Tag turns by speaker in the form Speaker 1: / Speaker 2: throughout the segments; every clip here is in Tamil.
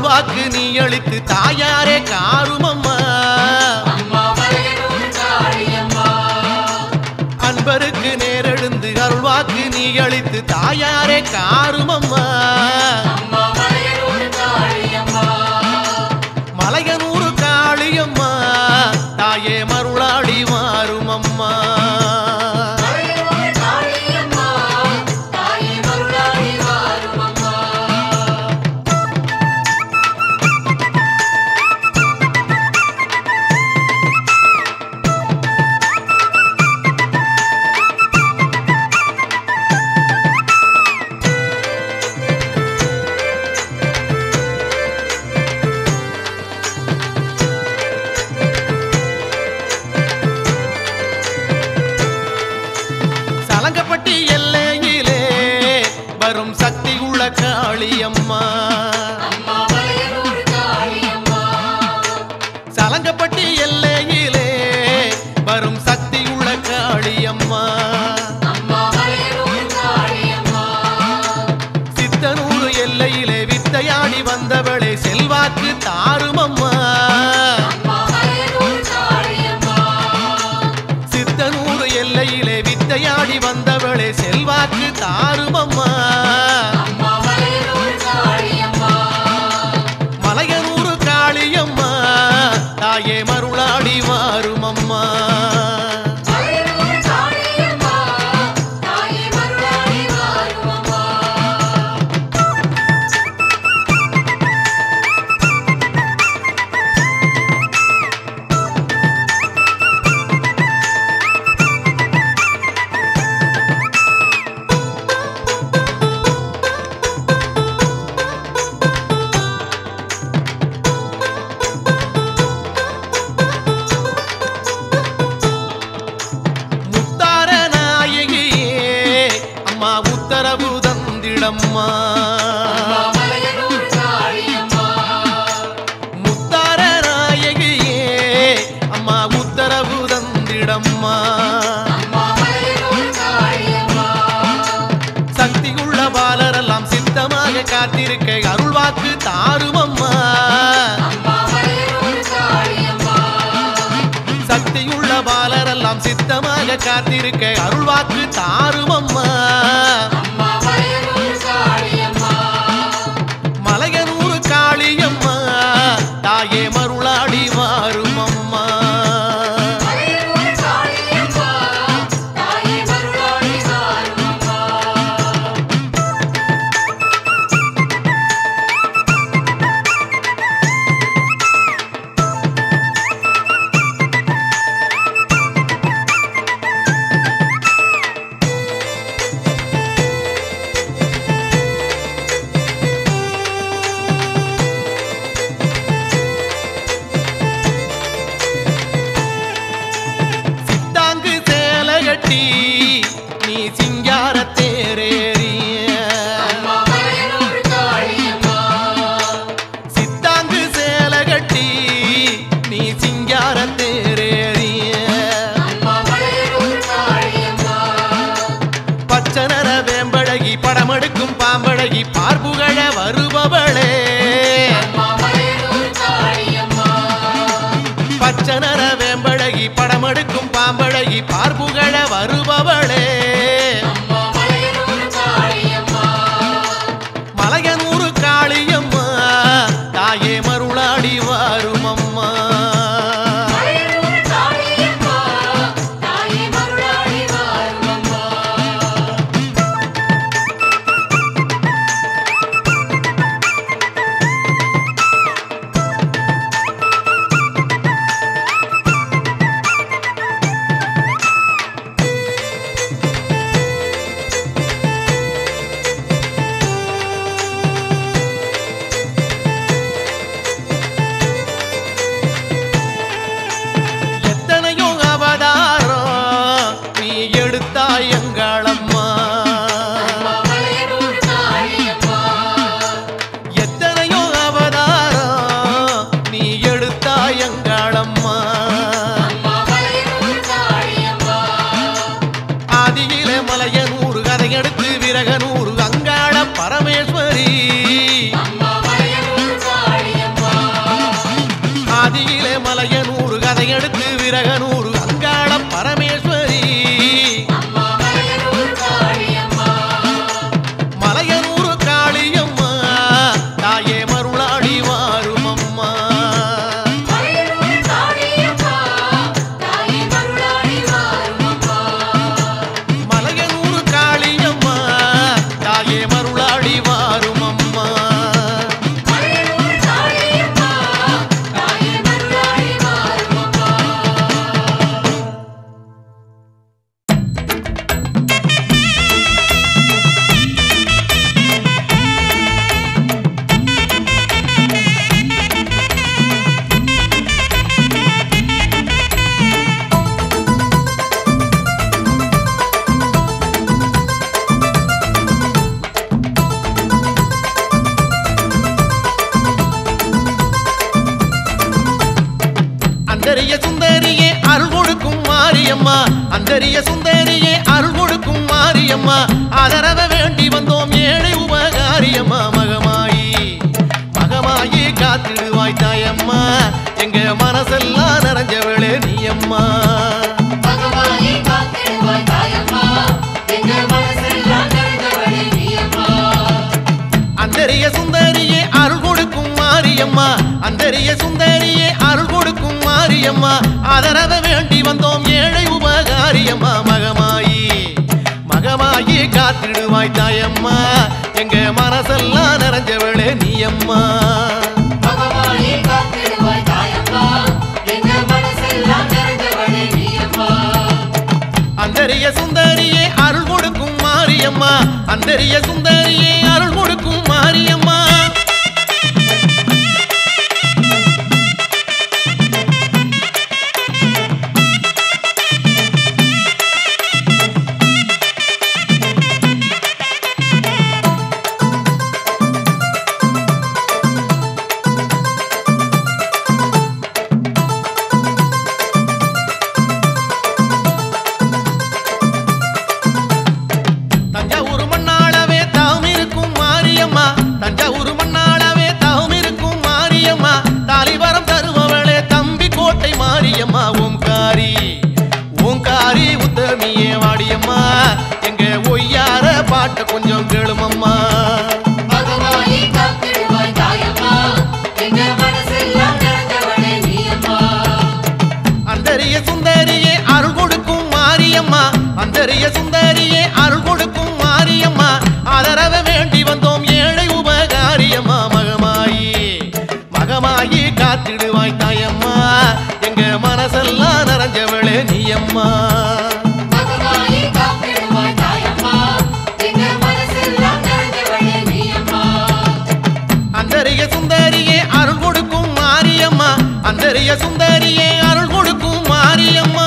Speaker 1: அருள்வாக்கு நீ அளித்து தாயாரே காருமம்மா
Speaker 2: அம்மா மலையனூர் காளியம்மா
Speaker 1: அன்பருக்கு நேரெழுந்து அருள்வாக்கு நீ அளித்து தாயாரே காருமம்மா
Speaker 2: அம்மா மலையனூர் காளியம்மா
Speaker 1: மலையனூறு காளியம்மா தாயே மருளாடி மாறுமம்மா
Speaker 2: மலையனூர் காளியம்மா தாயே மருளாடி வாரும் அம்மா
Speaker 1: சலங்கப்பட்டி எல்லையிலே வரும் சக்தி உள்ள காளியம்மா
Speaker 2: அம்மா மலையனூர் காளியம்மா
Speaker 1: சலங்கப்பட்டி எல்லையிலே வரும் சக்தி உள்ள காளியம்மா
Speaker 2: அம்மா மலையனூர் காளியம்மா
Speaker 1: சித்தனூறு எல்லையிலே வித்தையாடி வந்தவளே செல்வாக்கு தாருமம்மா
Speaker 2: அம்மா மலையனூர் காளியம்மா
Speaker 1: சித்தனூறு எல்லையிலே வித்தையாடி வந்தவளே செல்வாக்கு தாருமம்மா
Speaker 2: அம்மா மலையனூர் காளியம்மா
Speaker 1: மலையனூறு காளியம்மா தாயே மருளாடி மாறுமம்மா
Speaker 2: மலையனூர் காளியம்மா தாயே மருளாடி வாரும் அம்மா
Speaker 1: முத்தார நாயகியே அம்மா உத்தரவு தந்திடம்மா
Speaker 2: அம்மா மலையனூர் காளியம்மா
Speaker 1: முத்தார நாயகியே அம்மா உத்தரவு தந்திடம்மா
Speaker 2: அம்மா மலையனூர் காளியம்மா
Speaker 1: சக்தியுள்ள பாலரெல்லாம் சித்தமாக காத்திருக்க அருள்வாக்கு தாருமம்மா
Speaker 2: அம்மா மலையனூர் காளியம்மா
Speaker 1: சக்தியுள்ள பாலரெல்லாம் சித்தமாக காத்திருக்க அருள்வாக்கு தாருமம்மா
Speaker 2: அம்மா மலையனூர் காளியம்மா
Speaker 1: மலையனூறு காளியம்மா தாயே மருளாடி மாறுமம்மா
Speaker 2: மலையனூர் காளியம்மா தாயே மருளாடி வாரும் அம்மா
Speaker 1: முத்தார அந்தரிய சுந்தரியே அருள் கொடுக்கும் மாரியம்மா அந்தரிய சுந்தரியே அருள் கொடுக்கும் மாரியம்மா ஆதரவ வேண்டி வந்தோம் ஏழை உபகாரியம்மா மகமாயி மகமாயி காத்திடுவாய் தாயம்மா எங்க மனசெல்லாம் நிறைஞ்சவளே நீயம்மா
Speaker 2: பகவானே காத்திடுவாய் தாயம்மா எங்க மனசெல்லாம் நிறைந்தவளே நீயம்மா
Speaker 1: அந்தரிய சுந்தரியே அருள் கொடுக்கும் மாரியம்மா அந்தரிய சுந்தரியே அருள் கொடுக்கும் மாரியம்மா ஆதரவ வேண்டி வந்தோம் ஏழை உபகாரியம்மா மகமாயி மகமாயி காத்திடுவாய் தாயம்மா எங்க மனசெல்லாம் நிறைஞ்சவளே நீயம்மா
Speaker 2: பகவானே காத்திடுவாய் தாயம்மா எங்க மனசெல்லாம் நிறைந்தவளே நீயம்மா
Speaker 1: அந்தரிய சுந்தரியே அருள் கொடுக்கும் மாரியம்மா அந்தரிய சுந்தரியே அருள் கொடுக்கும் மாரியம்மா தஞ்சாவூர் மண்ணாளவே தாம் இருக்கும் மாரியம்மா தஞ்சாவூர் மண்ணாளவே தாம் இருக்கும் மாரியம்மா தாலிவரம் தருபவளே தம்பி கோட்டை மாரியம்மா ஓம்காரி ஓங்காரி உத்தமியே வாடியம்மா எங்க ஒய்யார பாட்டை கொஞ்சம் கேளுமம்மா
Speaker 2: பகவானே காத்திடுவாய் தாயம்மா எங்க மனசெல்லாம் நிறைந்தவளே நீயம்மா
Speaker 1: அந்தரிய சுந்தரியே அருள் கொடுக்கும் மாரியம்மா அந்தரிய சுந்தரியே அருள் கொடுக்கும் மாரியம்மா ஆதரவ வேண்டி வந்தோம் ஏழை உபகாரியம்மா மகமாயி மகமாயி காத்திடுவாய் தாயம்மா எங்க மனசெல்லாம் நிறைஞ்சவளே நீயம்மா
Speaker 2: பகவானே காத்திடுவாய் தாயம்மா எங்க மனசெல்லாம் நிறைந்தவளே நீயம்மா
Speaker 1: அந்தரிய சுந்தரியே அருள் கொடுக்கும் மாரியம்மா அந்தரிய சுந்தரியே அருள் கொடுக்கும் மாரியம்மா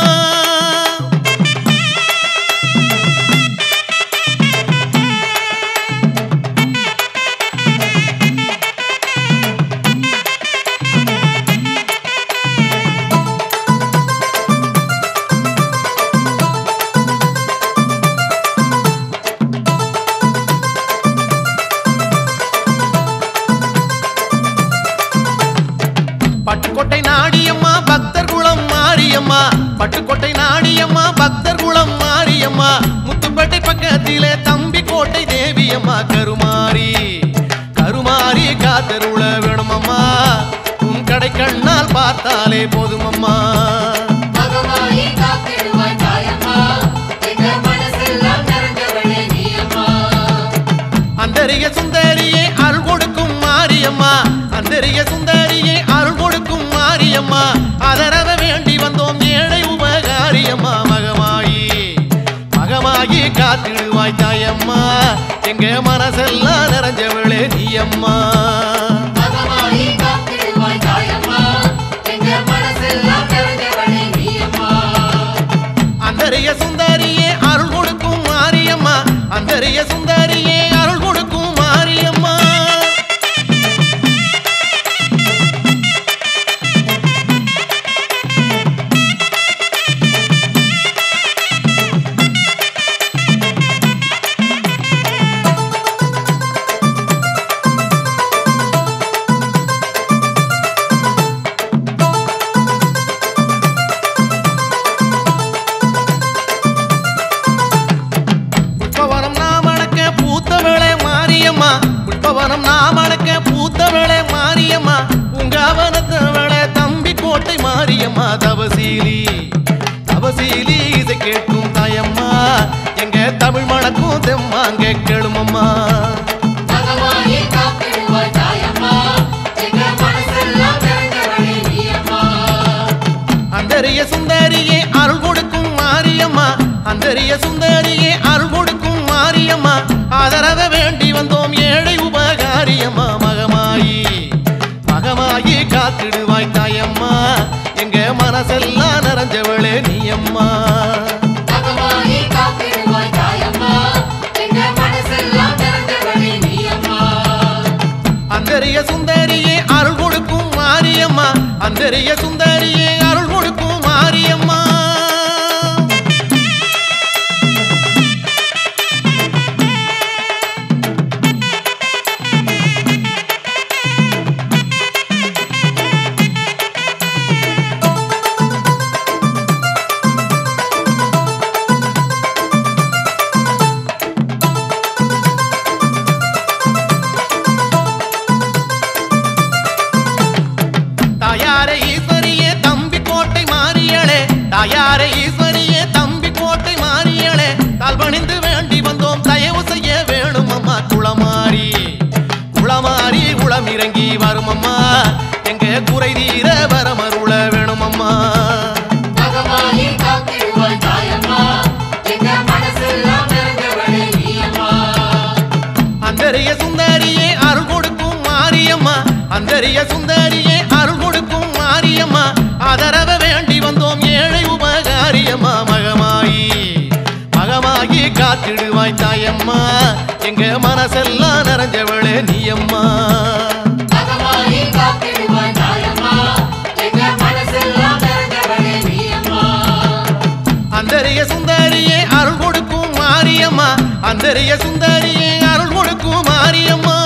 Speaker 1: பட்டுக்கோட்டை நாடியம்மா பக்தர் குளம் மாரியம்மா பட்டுக்கோட்டை நாடியம்மா பக்தர் குளம் மாரியம்மா முத்துப்பேட்டை பக்கத்திலே தம்பி கோட்டை தேவியம்மா கருமாரி கருமாரி காத்தருள வேணுமம்மா உன் கடை கண்ணால் பார்த்தாலே போதுமம்மா
Speaker 2: பகவானே காத்திடுவாய் தாயம்மா எங்க மனசெல்லாம் நிறைந்தவளே நீயம்மா
Speaker 1: அந்தரிய சுந்தரியே அருள் கொடுக்கும் மாரியம்மா அந்தரிய சுந்தரியே அருள் கொடுக்கும் மாரியம்மா அதரவ வேண்டி வந்தோம் ஏழை உபகாரியம்மா மகமாயி மகமாயி காத்திடுவாய் தாயம்மா எங்க மனசெல்லாம் நிறைஞ்சவளே நீயம்மா
Speaker 2: பகவானே காத்திடுவாய் தாயம்மா எங்க மனசெல்லாம் நிறைந்தவளே நீயம்மா
Speaker 1: அந்தரிய சுந்தரியே அருள் கொடுக்கும் மாரியம்மா அந்தரிய சுந்தரியே அருள் கொடுக்கும் மாரியம்மா புஷ்பவனம் நாமணக்க பூத்தவளே மாரியம்மா புஷ்பவனம் நாமணக்க பூத்தவளே மாரியம்மா பூங்காவனத்தவளே தம்பி கோட்டை மாரியம்மா தவசீலி தவசீலி இசை கேட்கும் தாயம்மா எங்க தமிழ் மணக்கும் தெம்மாங்க கேளுமம்மா
Speaker 2: பகவானே காத்திடுவாய் தாயம்மா எங்க மனசெல்லாம் நிறைந்தவளே நீயம்மா
Speaker 1: அந்தரிய சுந்தரியே அருள் கொடுக்கும் மாரியம்மா அந்தரிய சுந்தரியே அருள் கொடுக்கும் மாரியம்மா ஆதரவ வேண்டி வந்தோம் ஏழை உபகாரியம்மா மகமாயி மகமாயி காத்திடுவாய் தாயம்மா எங்க மனசெல்லாம் நிறைஞ்சவளே நீயம்மா
Speaker 2: பகவானே காத்திடுவாய் தாயம்மா எங்க மனசெல்லாம் நிறைந்தவளே நீயம்மா
Speaker 1: அந்தரிய சுந்தரியே அருள் கொடுக்கும் மாரியம்மா அந்தரிய சுந்தரியே அருள் கொடுக்கும் தாயாரே ஈஸ்வரியே தம்பி கோட்டை மாறியளே தாழ்பணிந்து வேண்டி வந்தோம் தயவு செய்ய வேணும் அம்மா குளமாரி குளமாரி குளம் இறங்கி வரும் அம்மா எங்க குறை தீர வரமருள வேணும் அம்மா
Speaker 2: பகவானே காத்திடுவாய் தாயம்மா எங்க மனசெல்லாம் நிறைந்தவளே நீ அம்மா
Speaker 1: அந்தரிய சுந்தரியே அருள் கொடுக்கும் மாரியம்மா அந்தரிய சுந்தரியே அருள் கொடுக்கும் மாரியம்மா அதரவ வேண்டி வந்தோம் ஏழை உபகாரியம்மா மகமாயி மகமாயி காத்திடுவாய் தாயம்மா எங்க மனசெல்லாம் நிறைஞ்சவளே நீயம்மா
Speaker 2: பகவானே காத்திடுவாய் தாயம்மா எங்க மனசெல்லாம் நிறைந்தவளே நீ அம்மா
Speaker 1: அந்தரிய சுந்தரியே அருள் கொடுக்கும் மாரியம்மா அந்தரிய சுந்தரியே அருள் கொடுக்கும் மாரியம்மா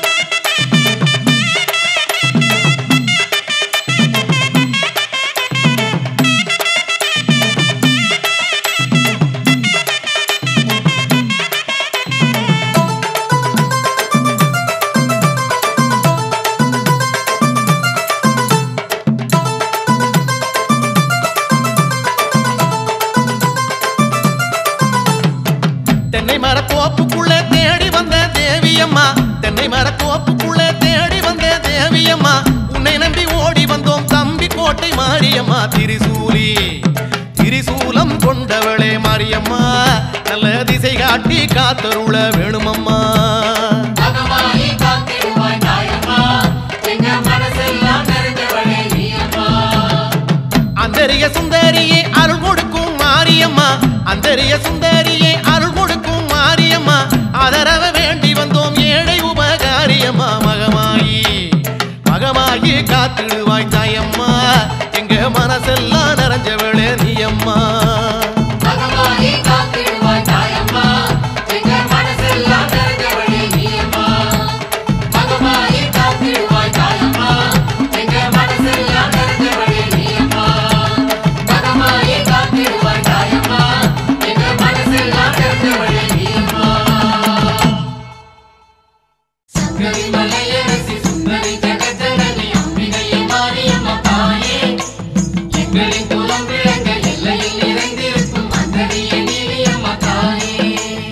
Speaker 1: தென்னை மரத்தோப்புக்குள்ள தேடி வந்த தேவியம்மா தென்னை மரத்தோப்புக்குள்ள தேடி வந்த தேவியம்மா உன்னை நம்பி ஓடி வந்தோம் தம்பி கோட்டை மாரியம்மா திரிசூலி திரிசூலம் கொண்டவளே மாரியம்மா நல்ல திசை காட்டி காத்தருள வேணுமம்மா
Speaker 2: பகவானே காத்திடுவாய் தாயம்மா எங்க மனசெல்லாம் நிறைந்தவளே நீ அம்மா
Speaker 1: அந்தரிய சுந்தரியே அருள் கொடுக்கும் மாரியம்மா அந்தரிய சுந்தரியே அருள் கொடுக்கும் மாரியம்மா அதரவ வேண்டி வந்தோம் ஏழை உபகாரியம்மா மகமாயி மகமாயி காத்திடுவாய் தாயம்மா எங்க மனசெல்லாம் நிறைஞ்சவளே நீயம்மா
Speaker 2: பகவானே காத்திடுவாய் தாயம்மா எங்க மனசெல்லாம் நிறைந்தவளே நீ அம்மா பகவானே காத்திடுவாய் தாயம்மா எங்க மனசெல்லாம் நிறைந்தவளே நீ அம்மா பகவானே காத்திடுவாய் தாயம்மா எங்க மனசெல்லாம் நிறைந்தவளே நீ அம்மா சங்கரி மலையரசி சுந்தரி ஜெகஜனனி அம்பிகையே மாரியம்மா தாயே எங்களின் குலம் விளங்க எல்லையில் நிறைந்திருக்கும் அந்தரிய நீலியம்மா தாயே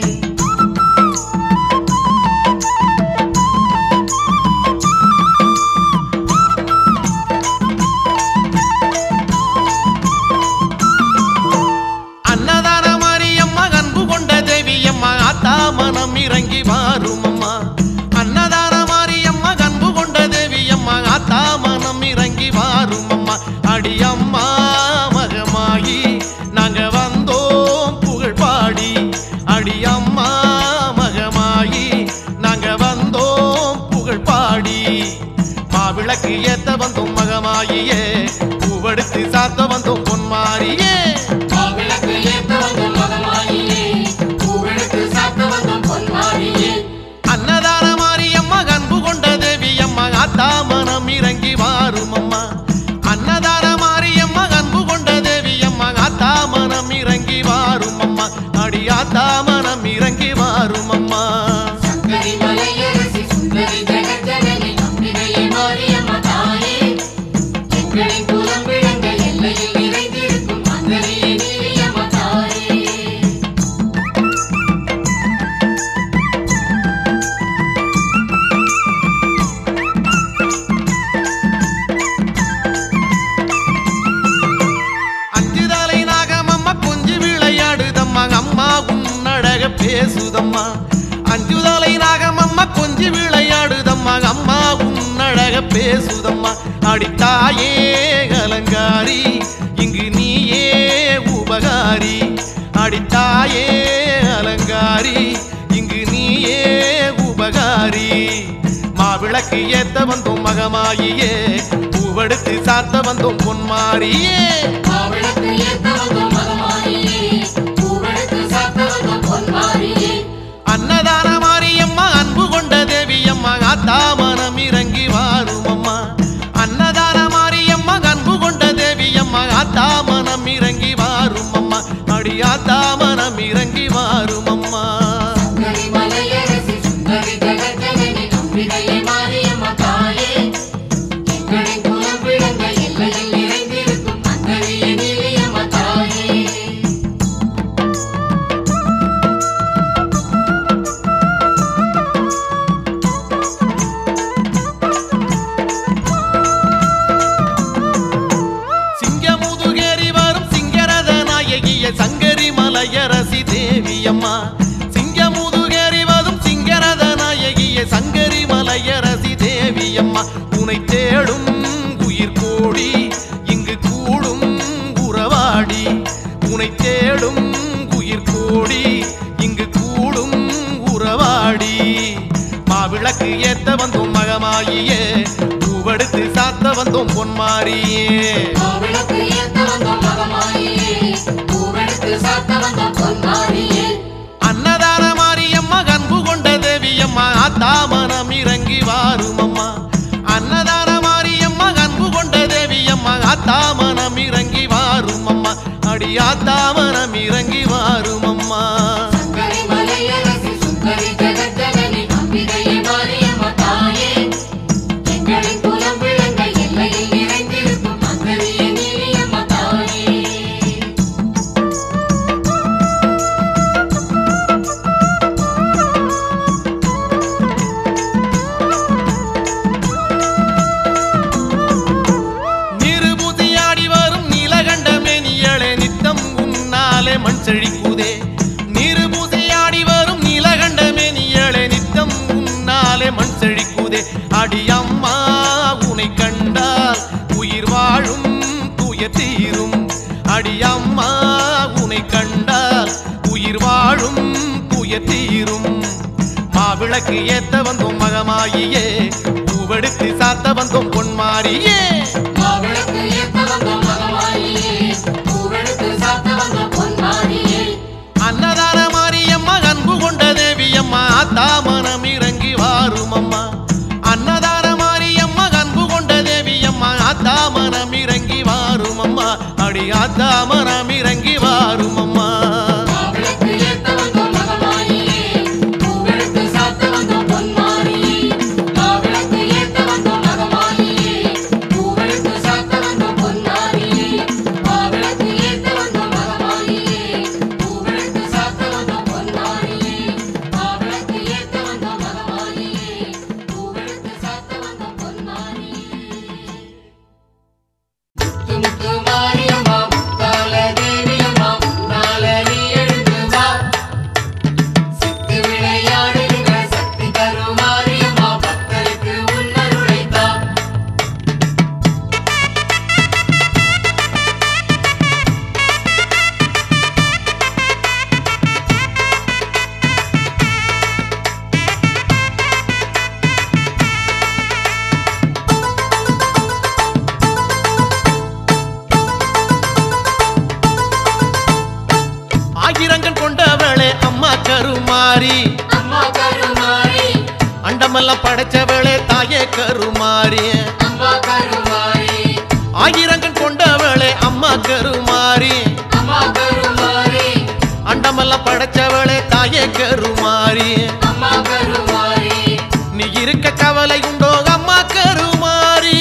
Speaker 1: அன்னதான மாரியம்மா அன்பு கொண்ட தேவியம்மா ஆத்தா மனம் இறங்கி வாரும் அம்மா அன்னதான மாரியம்மா அன்பு கொண்ட தேவியம்மா ஆத்தா மனம் இறங்கி வாரும் அம்மா அடியம்மா மகமாயி நாங்க வந்தோம் புகழ் பாடி அடியம்மா மகமாயி நாங்க வந்தோம் புகழ் பாடி மாவிளக்கு ஏத்த வந்தோம் மகமாயியே பூவெடுத்து சாத்த வந்தோம் பொன்மாரியே
Speaker 2: மாவிளக்கு ஏத்த வந்தோம் மகமாயியே பூவெடுத்து சாத்த வந்தோம் பொன்மாரியே
Speaker 1: அன்னதான மாரியம்மா அன்பு கொண்ட தேவி அம்மா ஆத்தா மனம் இறங்கி வாரும் அம்மா அன்னதான மாரியம்மா அன்பு கொண்ட தேவி அம்மா ஆத்தா மனம் இறங்கி வாரும் அம்மா அடி ஆத்தா மனம் இறங்கி வாரும் அம்மா
Speaker 2: சங்கரி மலையரசி சுந்தரி ஜெகஜனனி அம்பிகையே மாரியம்மா தாயே எங்களின் குலம் விளங்க எல்லையில் நிறைந்திருக்கும் அந்தரிய நீலியம்மா தாயே
Speaker 1: அஞ்சு தலை நாகம் அம்மா கொஞ்சி விளையாடுதம்மா அம்மா உன்னழக பேசுதம்மா அஞ்சு தலை நாகம் அம்மா கொஞ்சி விளையாடுதம்மா அம்மா உன்னழக பேசுதம்மா அடித்தாயே அலங்காரி இங்கு நீயே உபகாரி அடித்தாயே அலங்காரி இங்கு நீயே உபகாரி மாவிளக்கு ஏத்த வந்தோம் மகமாயியே பூவெடுத்து சாத்த வந்தோம் பொன்மாரியே
Speaker 2: மாவிளக்கு ஏத்த வந்தோம் மகமாயியே பூவெடுத்து சாத்த வந்தோம் பொன்மாரியே
Speaker 1: அன்னதான மாரியம்மா அன்பு கொண்ட தேவியம்மா ஆத்தா மனம் இறங்கி வாரும் அம்மா அன்னதான மாரியம்மா அன்பு கொண்ட தேவியம்மா ஆத்தா மனம் இறங்கி வாரும் அம்மா அடி ஆத்தா மனம் இறங்கி வாரும் அம்மா
Speaker 2: சங்கரி மலையரசி சுந்தரி ஜெகஜனனி அம்பிகையே மாரியம்மா தாயே எங்களின் குலம் விளங்க எல்லையில் நிறைந்திருக்கும் அந்தரிய நீலியம்மா தாயே
Speaker 1: தேடும் உயிர் கோடி இங்கு கூடும் உறவாடி உனை தேடும் உயிர் கோடி இங்கு கூடும் உறவாடி மாவிளக்கு ஏத்த வந்தோம் மகமாயியே பூவெடுத்து சாத்த வந்தோம் பொன்மாரியே
Speaker 2: கோவிலுக்கு ஏத்த வந்தோம் மகமாயியே பூவெடுத்து சாத்த வந்தோம் பொன்மாரியே
Speaker 1: அன்னதான மாரியம்மா அன்பு கொண்ட தேவியம்மா ஆத்தா மனம் இறங்கி வாரும் அம்மா அன்னதான மாரியம்மா அன்பு கொண்ட தேவியம்மா ஆத்தா மனம் இறங்கி வாரும் அம்மா அடி ஆத்தா மனம் இறங்கி வாரும் அம்மா
Speaker 2: சுந்தரி மலையரசி சுந்தரி ஜெகஜனனி அம்பிகையே மாரியம்மா தாயே எங்களின் குலம் விளங்க எல்லையில் நிறைந்திருக்கும் அந்தரிய நீலியம்மா தாயே
Speaker 1: நிருபுதியாடி வரும் நீலகண்டமே நீயளே நித்தம் உன்னாலே மண் செழிக்குதே நிருபுதியாடி வரும் நீலகண்டமே நீயளே நித்தம் உன்னாலே மண் செழிக்குதே அடி அம்மா உனை கண்டால் உயிர் வாழும் துய தீரும் அடி அம்மா உனை கண்டால் உயிர் வாழும் துய தீரும் மாவிளக்கு ஏத்த வந்தோம் மகமாயியே பூவெடுத்து சாத்த வந்தோம் பொன்மாரியே
Speaker 2: மாவிளக்கு ஏத்த வந்தோம் மகமாயியே பூவெடுத்து சாத்த வந்தோம் பொன்மாரியே
Speaker 1: அன்னதான மாரியம்மா அன்பு கொண்ட தேவியம்மா ஆத்தா மனம் இறங்கி வாரும் அம்மா அன்னதான மாரியம்மா அன்பு கொண்ட தேவியம்மா ஆத்தா மனம் இறங்கி வாரும் அம்மா அடி ஆத்தா மனம் இறங்கி வாரும் அம்மா
Speaker 2: மாவிளக்கு ஏத்த வந்தோம் மகமாயியே பூவெடுத்து சாத்த வந்தோம் பொன்மாரியே மாவிளக்கு ஏத்த வந்தோம் மகமாயியே பூவெடுத்து சாத்த வந்தோம் பொன்மாரியே மாவிளக்கு ஏத்த வந்தோம் மகமாயியே பூவெடுத்து சாத்த வந்தோம் பொன்மாரியே மாவிளக்கு ஏத்த வந்தோம் மகமாயியே பூவெடுத்து சாத்த வந்தோம் பொன்மாரியே முத்து முத்து மாரியம்மா முத்தால தேவியம்மா முன்னால நீ எழுந்து வா சித்து விளையாடுகிற சக்தி தரும் மாரியம்மா பக்தருக்கு உன்னருளைத்தா
Speaker 1: ஆயிரங்கள் கொண்டவளே அம்மா கருமாரி
Speaker 2: அம்மா கருமாரி
Speaker 1: அண்டமெல்லாம் படைச்சவளே தாயே கருமாரி
Speaker 2: அம்மா கருமாரி
Speaker 1: ஆயிரங்கள் கொண்டவளே அம்மா கருமாரி
Speaker 2: அம்மா கருமாரி
Speaker 1: அண்டமெல்லாம் படைச்சவளே தாயே கருமாரி
Speaker 2: அம்மா கருமாரி
Speaker 1: நீ இருக்க கவலை உண்டோ அம்மா கருமாரி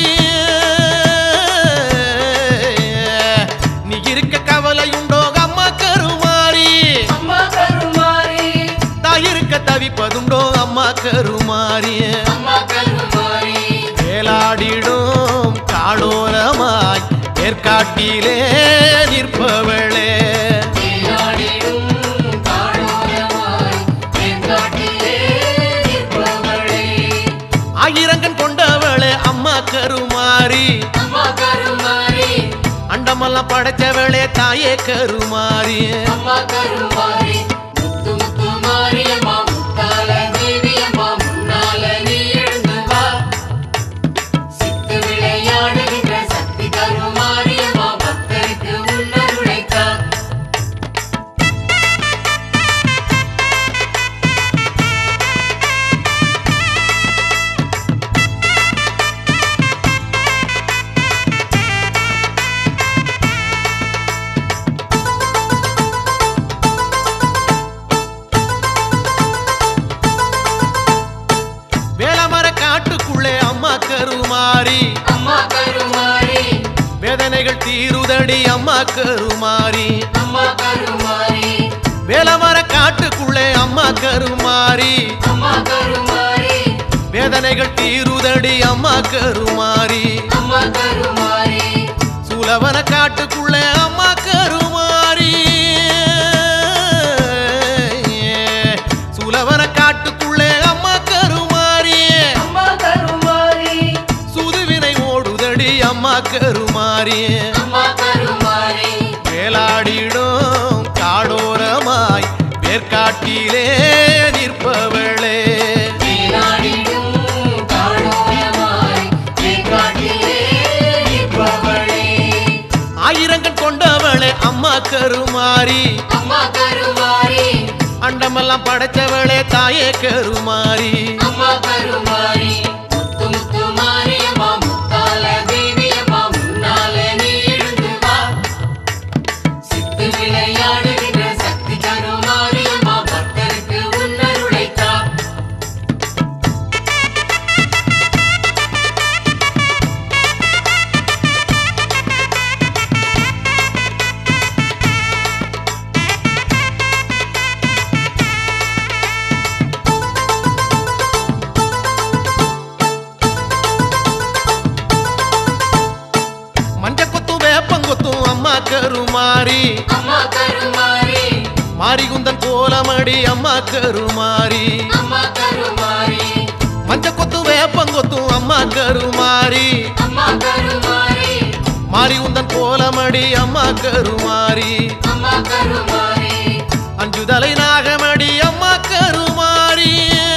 Speaker 1: நீ இருக்க கவலை உண்டோ அம்மா கருமாரி
Speaker 2: அம்மா கருமாரி
Speaker 1: தாயிருக்க தவிப்பதுண்டோ அம்மா கருமாரி
Speaker 2: அம்மா கருமாரி
Speaker 1: வேலாடிடும் காடோரமாய் ஏற்காட்டிலே நிற்பவளே
Speaker 2: நீராடிடும் காடோரமாய் தென்காட்டிலே நிற்பவளே
Speaker 1: ஆயிரங்கன் கொண்டவளே அம்மா கருமாரி
Speaker 2: அம்மா கருமாரி
Speaker 1: அண்டமெல்லாம் படைச்சவளே தாயே கருமாரி
Speaker 2: அம்மா கருமாரி முத்து முத்து மாரியம்மா முத்தால தேவியம்மா முன்னால நீ எழுந்து வா சித்து விளையாடுகின்ற சக்தி தரும் மாரியம்மா பக்தருக்கு உன்னருளைத்தா
Speaker 1: வேளமர காட்டுக்குள்ளே அம்மா கருமாரி
Speaker 2: அம்மா கருமாரி
Speaker 1: வேதனைகள் தீருதடி அம்மா கருமாரி
Speaker 2: அம்மா கருமாரி
Speaker 1: வேளமர காட்டுக்குள்ளே அம்மா கருமாரி
Speaker 2: அம்மா கருமாரி
Speaker 1: வேதனைகள் தீருதடி அம்மா கருமாரி
Speaker 2: அம்மா கருமாரி
Speaker 1: சூலவன காட்டுக்குள்ளே அம்மா கருமாரி சூலவன காட்டுக்குள்ளே அம்மா கருமாரி
Speaker 2: அம்மா கருமாரி
Speaker 1: சுதுவினை ஓடு அம்மா கருமாறி
Speaker 2: அம்மா கருமாரி
Speaker 1: வேலாடிடும் காடோரமாய் வேர்க்காட்டிலே நிற்பவளே
Speaker 2: வீணாடிடும் காணோயமாய் ஏகாட்டிலே நிற்பவளே
Speaker 1: ஆயிரங்கள் கொண்டவளே அம்மா கருமாறி
Speaker 2: அம்மா கருமாரி
Speaker 1: அண்டமெல்லாம் படைச்சவளே தாயே கருமாறி
Speaker 2: அம்மா கருமாரி முத்து முத்து மாரியம்மா முத்தால தேவியம்மா முன்னால நீ எழுந்து வா சித்து விளையாடுகின்ற சக்தி கருமாரியம்மா பக்தருக்கு உன்னருளைத்தா
Speaker 1: மஞ்ச குத்தும் வேப்பங்குத்தும் அம்மா கருமாறி
Speaker 2: அம்மா கருமாரி
Speaker 1: மாரிகுந்தன் கோலமடி அம்மா கருமாறி
Speaker 2: அம்மா கருமாரி
Speaker 1: மஞ்ச கொத்து வேப்பங்கொத்தும் அம்மா கருமாறி
Speaker 2: அம்மா கருமாரி
Speaker 1: மாரி உந்தன் கோலமடி அம்மா கருமாறி
Speaker 2: அம்மா கருமாரி
Speaker 1: அஞ்சுதலை நாகமடி அம்மா கருமாரி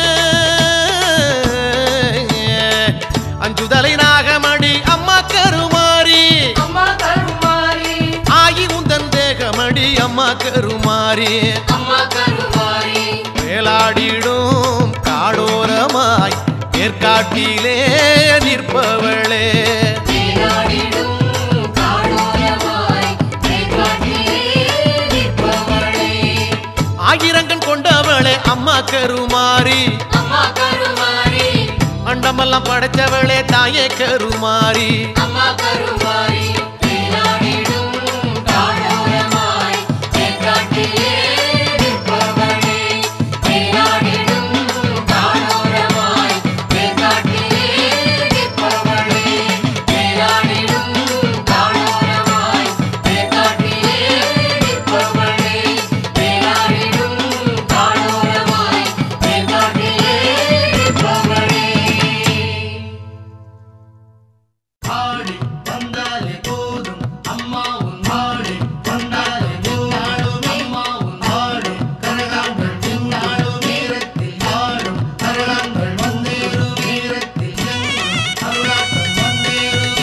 Speaker 1: அஞ்சுதலை நாகமடி அம்மா கருமாரி
Speaker 2: அம்மா கருமாரி
Speaker 1: ஆகி உந்தன் தேகமடி அம்மா கருமாரி
Speaker 2: அம்மா கருமாரி
Speaker 1: வேலாடிடும் காடோரமாய் ஏற்காட்டிலே நிற்பவளே
Speaker 2: வீணாடிடும் காணோயமாய் ஏகாட்டிலே நிற்பவளே
Speaker 1: ஆயிரங்கன் கொண்டவளே அம்மா கருமாரி
Speaker 2: அம்மா கருமாரி
Speaker 1: அண்டமெல்லாம் படைச்சவளே தாயே கருமாரி
Speaker 2: அம்மா கருமாரி வீணாடிடும் காணோயமாய் ஏகாட்டிலே நிற்பவளே வீணாடிடும் காணோயமாய் ஏகாட்டிலே நிற்பவளே வீணாடிடும் காணோயமாய் ஏகாட்டிலே நிற்பவளே வீணாடிடும் காணோயமாய் ஏகாட்டிலே நிற்பவளே
Speaker 3: ஆடி வந்தாலே போதும் அம்மா உன் ஆடு வந்தாலே போதும் அம்மா உன் ஆடு கரகாங்கள் பின்னாடும் நேரத்தில் ஆடும் கரகாங்கள் வந்தேறும் நேரத்தில் எங்கும் அருளாட்டம் வந்தேறுமே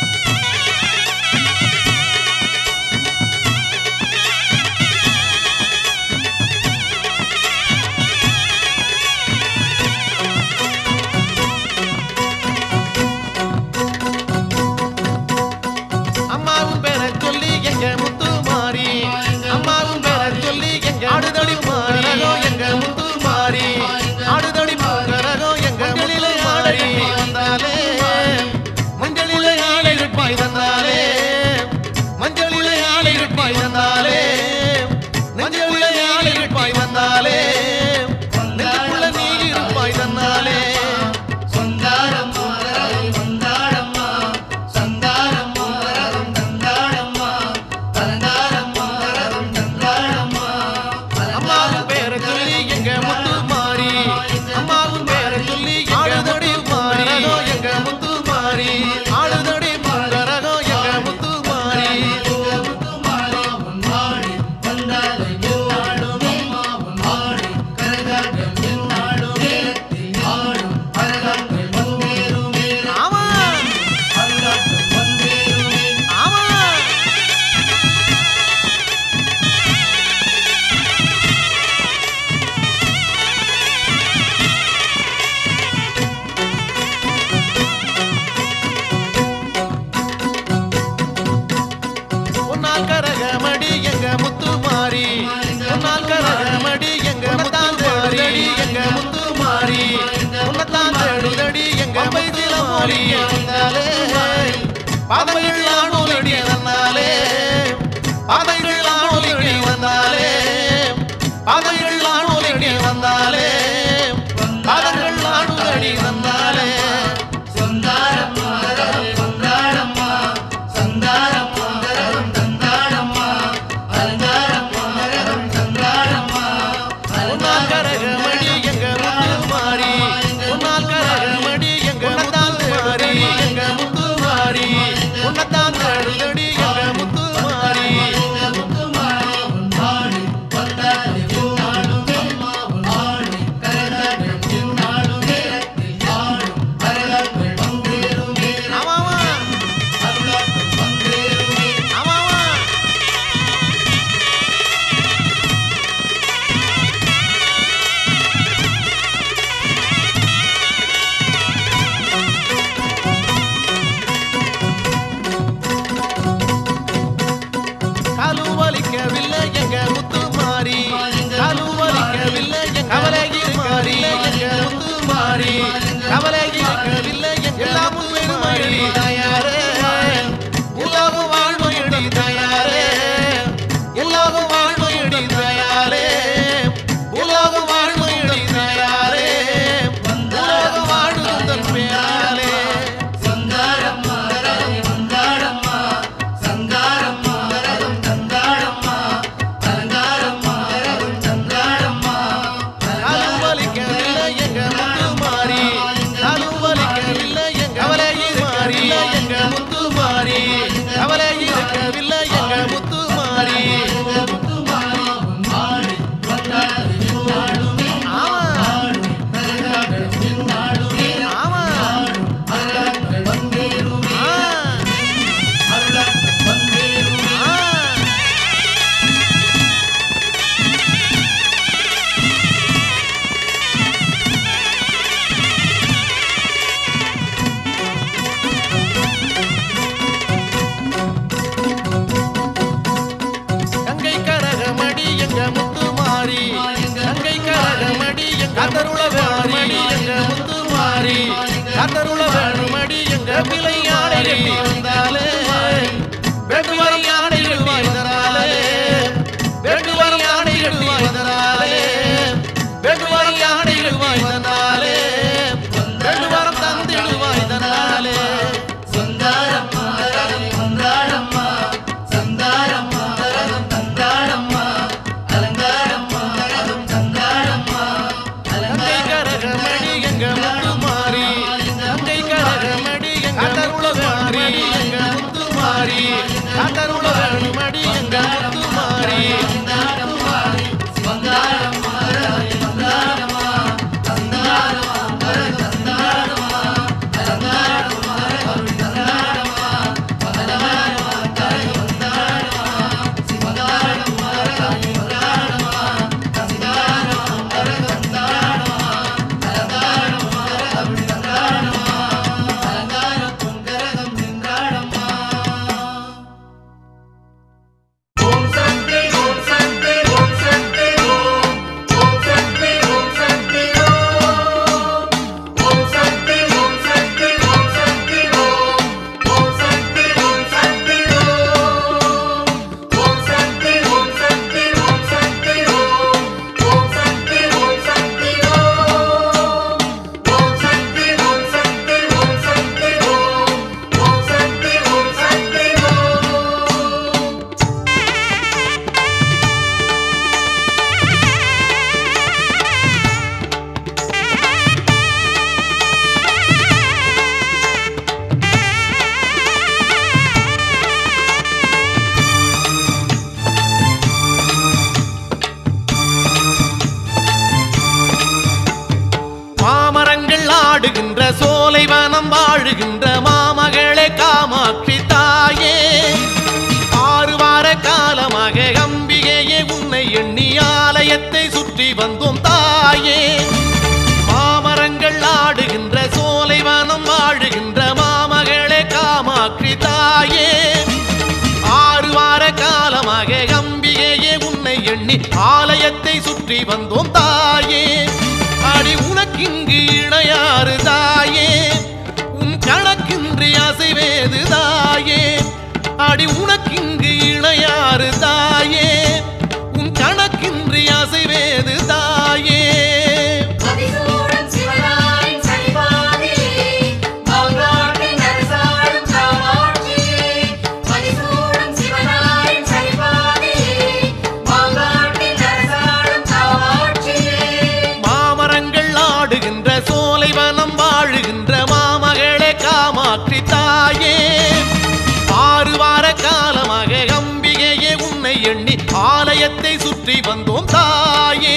Speaker 1: அம்மாவும் பேர சொல்லி எங்க முத்து மாறி அம்மாவும் பேர சொல்லி எங்க ஆடுதடி மாறோ எங்க முத்து மாறி ஆடுதடி மாறோ எங்க மஞ்சளிலே ஆடி வந்தாலே மஞ்சளிலே ஆடை இருப்பாய் தந்தாலே மஞ்சளிலே ஆடை இருப்பாய் தந்தாலே நெஞ்சளிலே ஆடை இருப்பாய் வந்தாலே நெஞ்சுக்குள்ள நீ இருப்பாய் தந்தாலே
Speaker 3: சொந்தாரம்மா வரவும் வந்தாடம்மா சந்தாரம்மா வரவும் தந்தாடம்மா தந்தாரம்மா வரவும் தந்தாடம்மா
Speaker 1: அம்மாவும் பேர சொல்லி எங்க முத்து மாறி அம்மாவும் பேர சொல்லி ஆடுதடி மாறோ எங்க முத்து மாறி ஆடுதடி மாறோ எங்க முத்து மாறி ஆமா ஆமா உன்னால் கரகமடி எங்க முத்து மாறி உன்னால் கரகமடி எங்க முத்தான் தேடுதடி எங்க முத்து மாறி உன்னத்தான் தேடுதடி எங்க பைதில மாறி வந்தாலே பாதைகள் ஆணோலடி வந்தாலே பாதைகள் ஆணோலடி வந்தாலே பாதைகள் ஆணோலடி வந்தாலே பாதங்கள் ஆணுதடி வந்தாலே
Speaker 3: சொந்தாரம்மா கொண்டாடம்மா சந்தாரம்மா தந்தாடம்மா அலங்காரம்மா தந்தாடம்மா
Speaker 1: உன்னால் கரகமடி எங்க முத்து மாறி உன்னால் கரகமடி எங்க முத்தால் மாறி எங்க முத்து மாறி உன்னதான் தழுதடி எங்க முத்து மாறி
Speaker 3: எங்க முத்துமாரி உன்னாடு வந்தாலே உன்னாடும் அம்மா உன்னாடு கரகங்கள் பின்னாடும் நேரத்தில் ஆடும் கரகங்கள் பங்கேறுமே
Speaker 1: ஆமாமா
Speaker 3: அருளாட்டம் பங்கேறுமே
Speaker 1: ஆமாமா கலுவலிக்கவில்லை எங்க முத்து மாறி கலுவலிக்கவில்லை எங்க கவலை இருக்கவில்லை எங்க முத்து மாறி கவலை இருக்கவில்லை எங்க எல்லாமும் பெருமழி தயாரே எல்லாரும் வாழ்மையடி தயாரே எல்லாரும் வாழ்மையடி தயாரே உலகம் வாழ்மையடி தயாரே உலகம் வாழுதல் பேராலே
Speaker 3: சங்காரம்மா ரகம் வந்தாடம்மா சங்காரம்மா ரகம் தந்தாடம்மா அலங்காரம்மா ரகம் தந்தாடம்மா
Speaker 1: கலுவலிக்கவில்லை எங்க முத்து மாறி கலுவலிக்கவில்லை எங்க கவலை மாறி எங்க முத்து மாறி கவலை இருக்கவில்லை எங்க முத்து மாறி
Speaker 3: எங்க முத்துமாரி உன்னாடு வந்தாலே உன்னாடுமே
Speaker 1: ஆமா
Speaker 3: ஆடும் கரகங்கள் பின்னாடுமே
Speaker 1: ஆமா
Speaker 3: ஆடும் அருளாட்டம் பங்கேறுமே
Speaker 1: ஆ,
Speaker 3: அருளாட்டம் பங்கேறுமே
Speaker 1: ஆ. கங்கை கரகமடி எங்க முத்து மாறி கங்கை கரகமடி எங்க கதருள வேணுமடி எங்க முத்து மாறி கதருள வேணுமடி எங்க பிள்ளை யானை கட்டி வந்தாலே வெட்டுவரை யானைகள் வாழ்ந்தாலே வெட்டுவரை யானைகள் வாழ்ந்தாலே வெட்டுவரை யானைகள் வாழ்ந்தாலே வெட்டுவரம் தந்திடு வாழ்ந்தாலே
Speaker 3: சந்தாரம்மா ரகம் வந்தாடம்மா சந்தாரம்மா ரகம் தந்தாடம்மா அலங்காரம்மா ரகம் தந்தாடம்மா
Speaker 1: கங்கை கரகமடி எங்க முத்து மாறி கங்கை கரகமடி எங்க கதருள மாறி எங்க முத்து மாறி கதருள வேணுமடி எங்க முத்து மாறி
Speaker 3: வந்தாடம்மா வந்தாடம்மா ரகம் வந்தாடம்மா சந்தாரம்மா ரகம் தந்தாடம்மா அலங்காரம்மா ரகம் தந்தாடம்மா அலங்காரம்மா ரகம் வந்தாடம்மா சிவகாரம்மா ரகம் வந்தாடம்மா சந்தாரம்மா ரகம் வந்தாடம்மா அலங்காரம்மா ரகம் தந்தாடம்மா அலங்காரம் பொங்கரகம் நின்றாடம்மா ஓம் சக்தி ஓம் சக்தி ஓம் சக்தி ஓம் ஓம் சக்தி ஓம் சக்தி ஓம் ஓம் சக்தி ஓம் சக்தி ஓம் சக்தி ஓம் ஓம் சக்தி ஓம் சக்தி ஓம் ஓம் சக்தி ஓம் சக்தி ஓம் சக்தி ஓம் ஓம் சக்தி ஓம் சக்தி ஓம் ஓம் சக்தி ஓம் சக்தி ஓம் சக்தி ஓம் ஓம் சக்தி ஓம் சக்தி ஓம்
Speaker 1: மாமரங்கள் ஆடுகின்ற சோலை வனம் வாழுகின்ற மாமகளே காமாட்சி தாயே ஆறு வார காலமாக அம்பிகையே உன்னை எண்ணி ஆலயத்தை சுற்றி வந்தோம் தாயே மாமரங்கள் ஆடுகின்ற சோலை வனம் வாழுகின்ற மாமகளே காமாட்சி தாயே ஆறு வார காலமாக அம்பிகையே உன்னை எண்ணி ஆலயத்தை சுற்றி வந்தோம் தாயே அடி உனக்கிங்கு இணையாறு தாயே உன் கணக்கின்றி அசைவேது தாயே அடி உனக்கிங்கு இணையாறு தாயே உன் கணக்கின்றி அசைவேது தாயே
Speaker 2: அதிசூடம் சிவனாரின் சரிபாதிலே மாங்காட்டின் அரசாளும் காமாட்சியே அதிசூடம் சிவனாரின் சரிபாதிலே மாங்காட்டின் அரசாளும் காமாட்சியே
Speaker 1: மாமரங்கள் ஆடுகின்ற சோலை வனம் வாழுகின்ற மாமகளே காமாட்சி தாயே சுற்றி வந்தோம் தாயே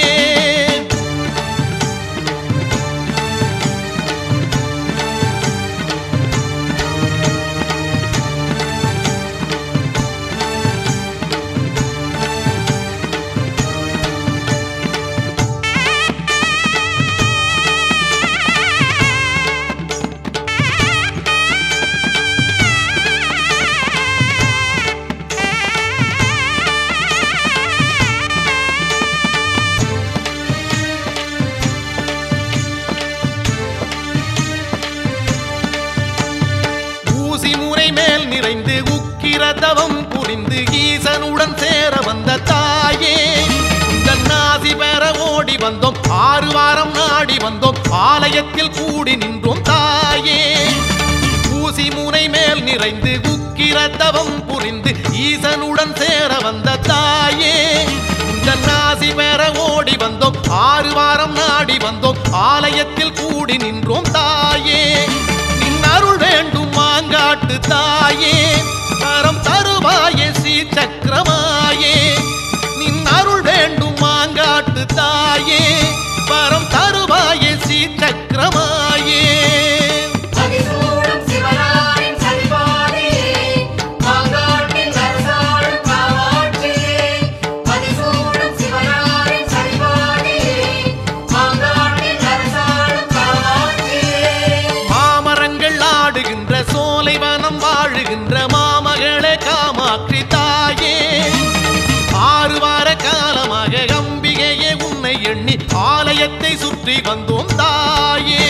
Speaker 1: ஊசி முறை மேல் நிறைந்து உக்கிரதவம் புரிந்து ஈசனுடன் சேர வந்த தாயே உந்தன் நாசி பெற ஓடி வந்தோம் ஆறு வாரம் நாடி வந்தோம் ஆலயத்தில் கூடி நின்றோம் தாயே ஊசி முனை மேல் நிறைந்து உக்கிரதவம் புரிந்து ஈசனுடன் சேர வந்த தாயே உந்தன் நாசி பெற ஓடி வந்தோம் ஆறு வாரம் நாடி வந்தோம் ஆலயத்தில் கூடி நின்றோம் தாயே நின் அருள் வேண்டும் மாங்காட்டு தாயே வரம் தருவாயே ஸ்ரீ சக்கரமாயே நின் அருள் வேண்டும் மாங்காட்டு தாயே வரம் தருவாயே ஸ்ரீ சக்கரமாயே
Speaker 2: அதிசூடும் சிவனாரின் சரிபாதையே மாங்காட்டின் அரசாளும் காமாட்சியே அதிசூடும் சிவனாரின் சரிபாதையே மாங்காட்டின் அரசாளும் காமாட்சியே
Speaker 1: மாமரங்கள் ஆடுகின்ற சோலைவனம் வாழுகின்ற மாமகளே காமாட்சி தாயே ஆறு வார காலமாக அம்பிகையே உன்னை எண்ணி ஆலயத்தை சுற்றி வந்தோம் தாயே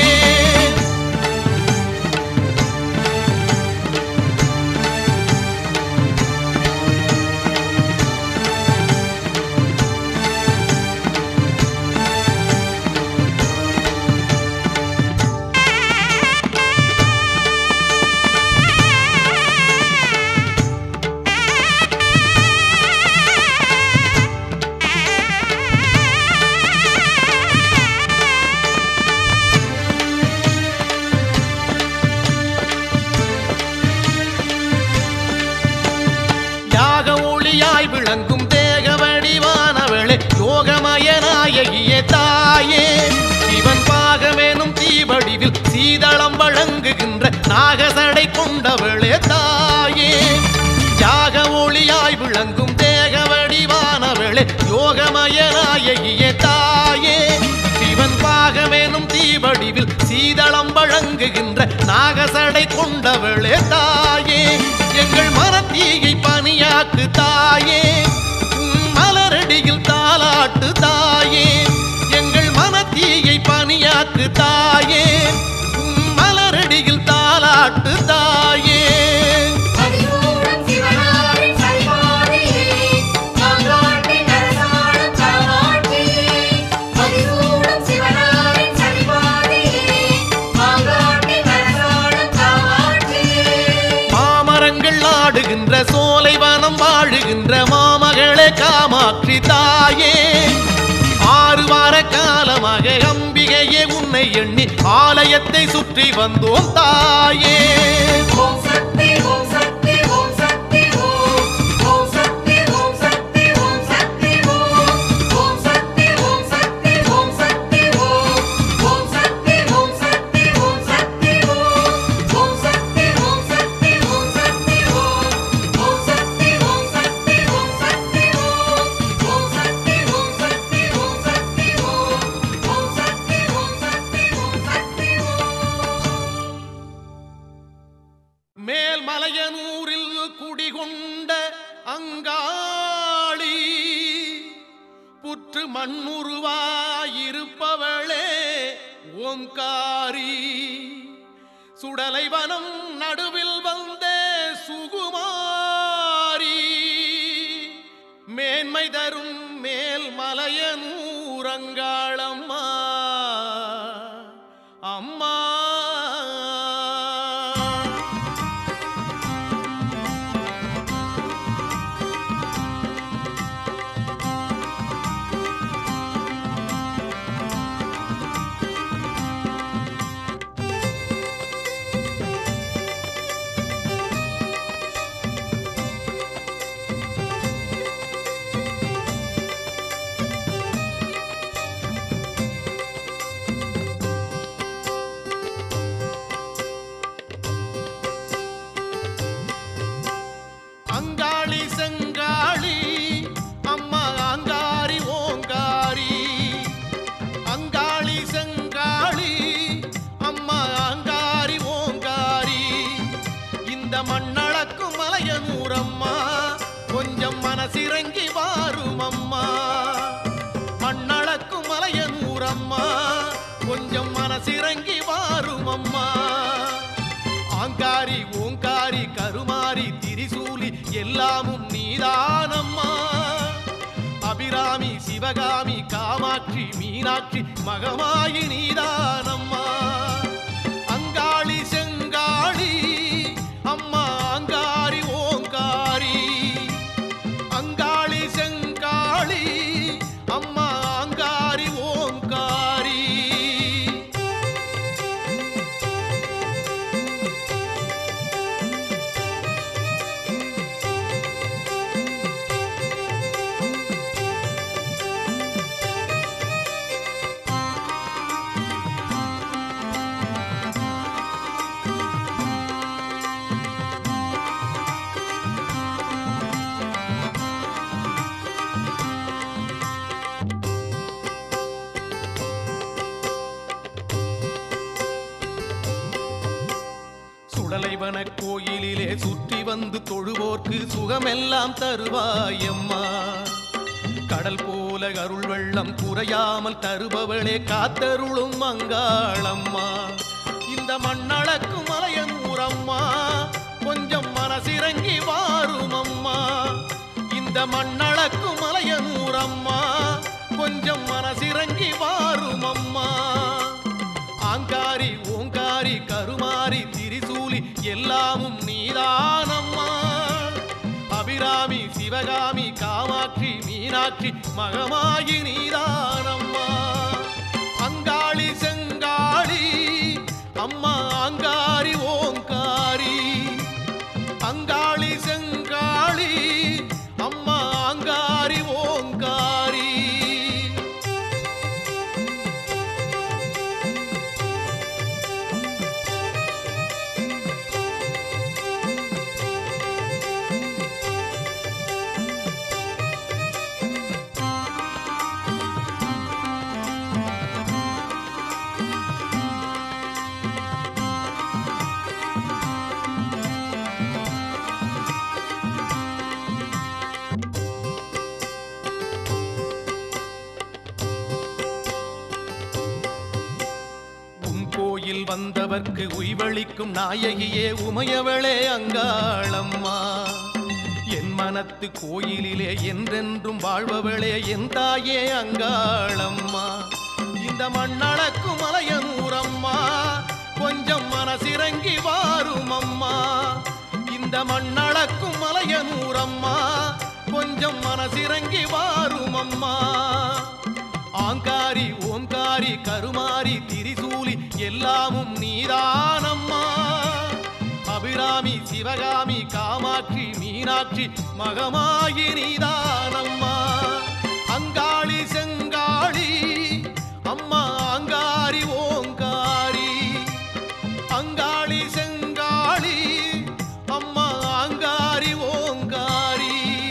Speaker 1: யாக ஒளியாய் விளங்கும் தேக வடிவானவளே யோகமய நாயகியே தாயே சிவன் பாகமெனும் தீவடிவில் சீதளம் வழங்குகின்ற நாகசடை கொண்டவளே தாயே யாக ஒளியாய் விளங்கும் தேக வடிவானவளே யோகமய நாயகியே தாயே சிவன் பாகமெனும் தீவடிவில் சீதளம் வழங்குகின்ற நாகசடை கொண்டவளே தாயே எங்கள் மனத்தீயை பணியாக்கு தாயே உன் மலரடியில் தாலாட்டு தாயே எங்கள் மனத்தீயை பணியாக்கு தாயே உன் மலரடியில் தாலாட்டு தாயே
Speaker 2: அதிசூடும் சிவனாரின் சரிபாதையே மாங்காட்டின் அரசாளும் காமாட்சியே அதிசூடும் சிவனாரின் சரிபாதையே மாங்காட்டின் அரசாளும் காமாட்சியே
Speaker 1: மாமரங்கள் ஆடுகின்ற சோலைவனம் வாழுகின்ற மாமகளே காமாட்சி தாயே ஆறு வார காலமாக அம்பிகையே உன்னை எண்ணி ஆலயத்தை சுற்றி வந்தோம் தாயே
Speaker 2: ஓம் சக்தி ஓம் சக்தி ஓம் சக்தி ஓம் ஓம் சக்தி ஓம் சக்தி ஓம் சக்தி ஓம் ஓம் சக்தி ஓம் சக்தி ஓம் சக்தி ஓம் ஓம் சக்தி ஓம் சக்தி ஓம் சக்தி ஓம் ஓம் சக்தி ஓம் சக்தி ஓம் சக்தி ஓம் ஓம் சக்தி ஓம் சக்தி ஓம் சக்தி ஓம் ஓம் சக்தி ஓம் சக்தி ஓம் சக்தி ஓம் ஓம் சக்தி ஓம் சக்தி ஓம் சக்தி ஓம்
Speaker 1: மேல்மலையனூரில் குடிகொண்ட அங்காளி புற்று மண்ணுருவாயிருப்பவளே ஓம்காரி சுடலை வனம் நடுவில் வந்தே சுகுமாரி மேன்மை தரும் மேல் மலையனூரங்காளம்மா அம்மா இந்த மண்ணளக்கும் மலையனூரம்மா கொஞ்சம் மனசிறங்கி வாரும் அம்மா மண்ணளக்கும் மலையனூரம்மா கொஞ்சம் மனசிறங்கி வாரும் அம்மா ஆங்காரி ஓங்காரி கருமாரி திரிசூலி எல்லாமும் நீதானம்மா அபிராமி சிவகாமி காமாட்சி மீனாட்சி மகமாயி நீதானம்மா அங்காளி செங்காளி அம்மா அங்காரி ஓங்காரி அங்காளி செங்காளி அம்மா அங்காரி ஓங்காரி சுடலைவன கோயிலிலே சுற்றி வந்து தொழுவோர்க்கு சுகமெல்லாம் தருவாயம்மா கடல் போல அருள் வெள்ளம் குறையாமல் தருபவளே காத்தருளும் மங்காளம்மா இந்த மண்ணளக்கும் மலையனூரம்மா கொஞ்சம் மனசிறங்கி வாரும் அம்மா இந்த மண்ணளக்கும் மலையனூரம்மா கொஞ்சம் மனசிறங்கி வாரும் அம்மா ஆங்காரி ஓங்காரி கருமாரி திரிசூலி எல்லாமும் நீதானம்மா அபிராமி சிவகாமி காமாட்சி மீனாட்சி மகமாயி நீதானம்மா அங்காளி செங்காளி அம்மா அங்காரி ஓங்காரி அங்காளி செங்காளி அம்மா அங்காரி ஓங்காரி உன் கோயில் வந்தவர்க்கு உய்வளிக்கும் நாயகியே உமையவளே அங்காளம்மா என் மனத்து கோயிலிலே என்றென்றும் வாழ்பவளே என் தாயே அங்காளம்மா இந்த மண்ணளக்கும் மலையனூரம்மா கொஞ்சம் மனசிறங்கி வாரும் அம்மா இந்த மண்ணளக்கும் மலையனூரம்மா கொஞ்சம் மனசிறங்கி வாரும் அம்மா ஆங்காரி ஓங்காரி கருமாரி திரிசூலி எல்லாமும் நீதானம்மா அபிராமி சிவகாமி காமாட்சி மீனாட்சி மகமாயி நீதானம்மா அங்காளி செங்காளி அம்மா அங்காரி ஓங்காரி அங்காளி செங்காளி அம்மா அங்காரி ஓங்காரி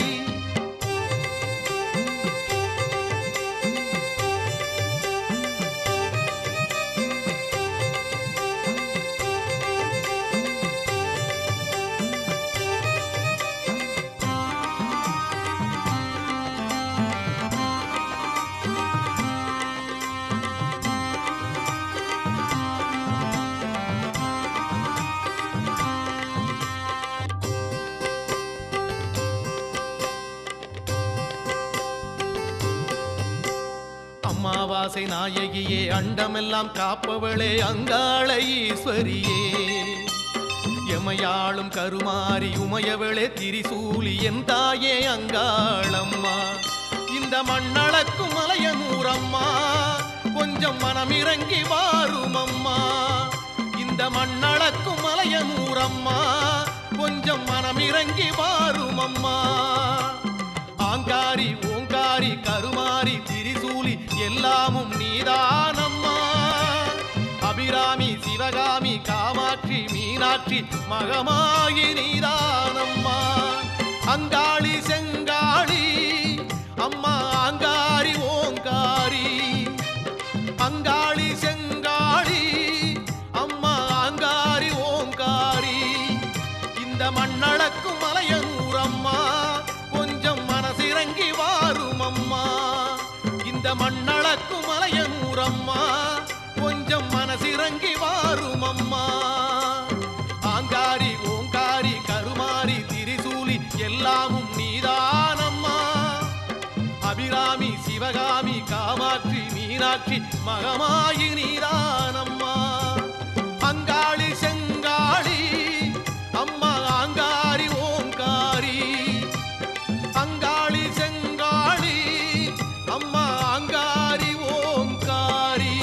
Speaker 1: அம்மாவாசை நாயகியே அண்டமெல்லாம் காப்பவளே அங்காள ஈஸ்வரியே எமையாளும் கருமாரி உமையவளே திரிசூலி என் தாயே அங்காளம்மா இந்த மண்ணளக்கும் மலையனூரம்மா கொஞ்சம் மனமிறங்கி வாரும் அம்மா இந்த மண்ணளக்கும் மலையனூரம்மா கொஞ்சம் மனமிறங்கி வாரும் அம்மா ஆங்காரி ஓங்காரி கருமாரி திரிசூலி எல்லாமும் நீதானம்மா அபிராமி சிவகாமி காமாட்சி மீனாட்சி மகமாயி நீதானம்மா அங்காளி செங்காளி அம்மா அங்காரி ஓங்காரி அங்காளி செங்காளி அம்மா அங்காரி ஓங்காரி இந்த மண்ணளக்கும் மலையனூரம்மா கொஞ்சம் மனசிறங்கி வாரும் அம்மா இந்த மண்ணளக்கும் மலையனூரம்மா கொஞ்சம் மனசிறங்கி வாரும் அம்மா ஆங்காரி ஓங்காரி கருமாரி திரிசூலி எல்லாமும் நீதானம்மா அபிராமி சிவகாமி காமாட்சி மீனாட்சி மகமாயி நீதானம்மா அங்காளி செங்காளி அம்மா ஆங்காரி ஓங்காரி அங்காளி செங்காளி அம்மா ஆங்காரி ஓங்காரி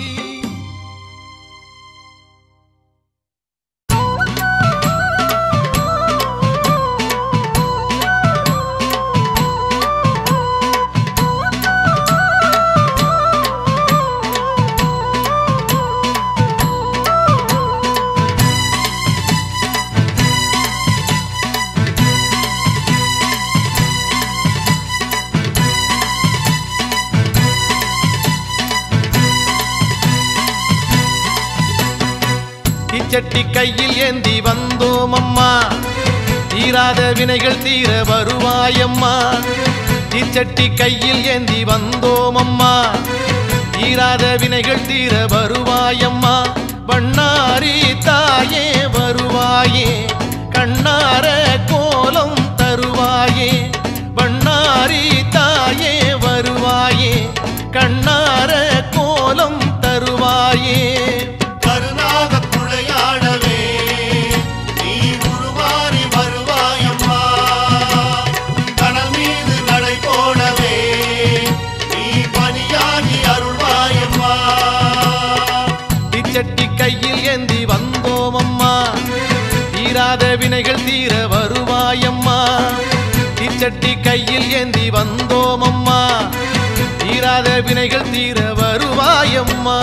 Speaker 1: தீச்சட்டி கையில் ஏந்தி வந்தோம் அம்மா தீராத வினைகள் தீர வருவாயம்மா தீச்சட்டி கையில் ஏந்தி வந்தோம் அம்மா தீராத வினைகள் தீர வருவாயம்மா பண்ணாரி தாயே வருவாயே கண்ணார கோலம் தருவாயே பண்ணாரி தாயே வருவாயே கண்ணார கோலம் தருவாயே
Speaker 3: கருணாக குழையாடவே நீ உருமாறி வருவாயம்மா கடல் மீது நடை போடவே நீ பணியாகி அருள்வாயம்மா
Speaker 1: தீச்சட்டி கையில் ஏந்தி வந்தோம் அம்மா தீராத வினைகள் தீர வருவாயம்மா தீச்சட்டி கையில் ஏந்தி வந்தோம் அம்மா தீராத வினைகள் தீர வருவாயம்மா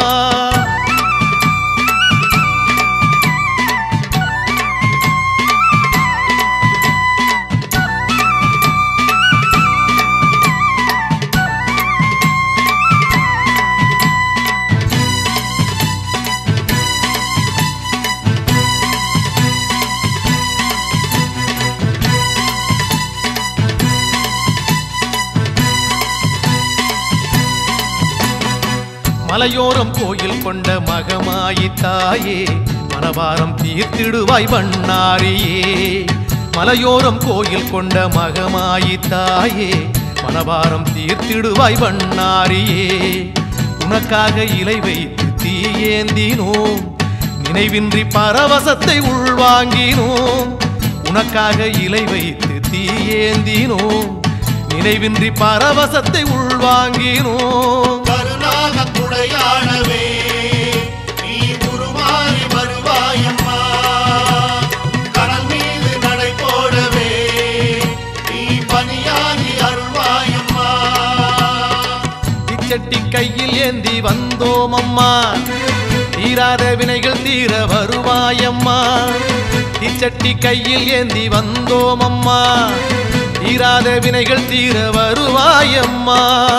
Speaker 1: மலையோரம் கோயில் கொண்ட மகமாயி தாயே மனவாரம் தீர்த்திடுவாய் வண்ணாரியே மலையோரம் கோயில் கொண்ட மகமாயி தாயே மனவாரம் தீர்த்திடுவாய் வண்ணாரியே உனக்காக இலை வைத்து தீயேந்தினோம் நினைவின்றி பரவசத்தை உள்வாங்கினோம் உனக்காக இலை வைத்து தீயேந்தினோம் நினைவின்றி பரவசத்தை உள்வாங்கினோம்
Speaker 3: கருணாக குழையாடவே நீ உருமாறி வருவாயம்மா கடல் மீது நடை போடவே நீ பணியாகி அருள்வாயம்மா
Speaker 1: இச்சட்டி கையில் ஏந்தி வந்தோம் அம்மா தீராத வினைகள் தீர வருவாயம்மா இச்சட்டி கையில் ஏந்தி வந்தோம் அம்மா தீராத வினைகள் தீர வருவாயம்மா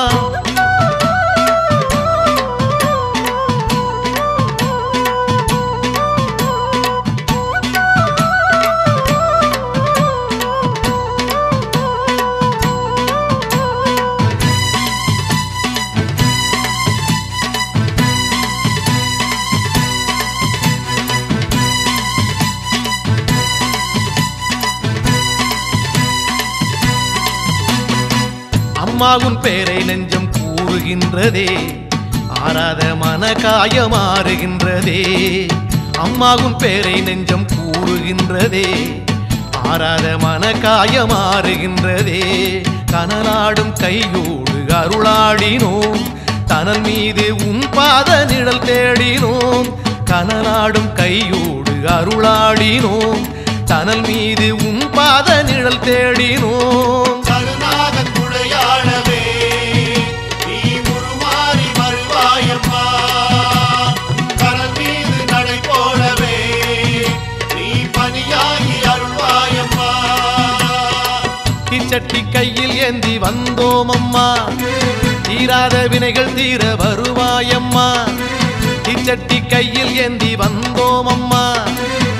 Speaker 1: அம்மாவும் பேரை நெஞ்சம் கூறுகின்றதே ஆராத மன காயமாறுகின்றதே அம்மாவும் பேரை நெஞ்சம் கூறுகின்றதே ஆராத மன காயமாறுகின்றதே கனலாடும் கையோடு அருளாடினோம் தனல் மீது உன் பாத நிழல் தேடினோம் கனலாடும் கையோடு அருளாடினோம் தனல் மீது உன் பாத நிழல் தேடினோம்
Speaker 3: கருணாக குழையாடவே நீ உருமாறி வருவாயம்மா கடல் மீது நடை போடவே நீ பணியாகி அருள்வாயம்மா
Speaker 1: இச்சட்டி கையில் ஏந்தி வந்தோம் அம்மா தீராத வினைகள் தீர வருவாயம்மா இச்சட்டி கையில் ஏந்தி வந்தோம் அம்மா